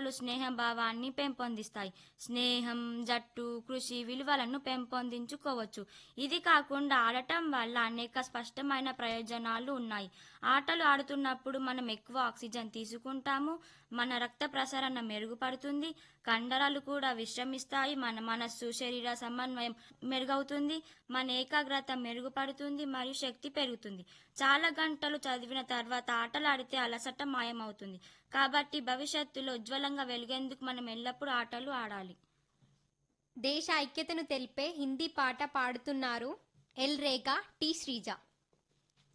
ఆటలు స్నేహ భావాన్ని పెంపొందిస్తాయి స్నేహం జట్టు కృషి విలువలను పెంపొందించుకోవచ్చు ఇది కాకుండా ఆడటం వల్ల అనేక స్పష్టమైన ప్రయోజనాలు ఉన్నాయి ఆటలు ఆడుతున్నప్పుడు మనం ఎక్కువ ఆక్సిజన్ తీసుకుంటాము మన రక్త ప్రసరణ మెరుగుపడుతుంది కండరాలు కూడా విశ్రమిస్తాయి మన మనస్సు శరీర సమన్వయం మెరుగవుతుంది మన ఏకాగ్రత మెరుగుపడుతుంది మరియు శక్తి పెరుగుతుంది చాలా గంటలు చదివిన తర్వాత ఆటలు ఆడితే అలసట మాయమవుతుంది కాబట్టి భవిష్యత్తులో ఉజ్వలంగా వెలిగేందుకు మనం ఎల్లప్పుడూ ఆటలు ఆడాలి దేశ ఐక్యతను తెలిపే హిందీ పాట పాడుతున్నారు ఎల్ రేఖ టి శ్రీజ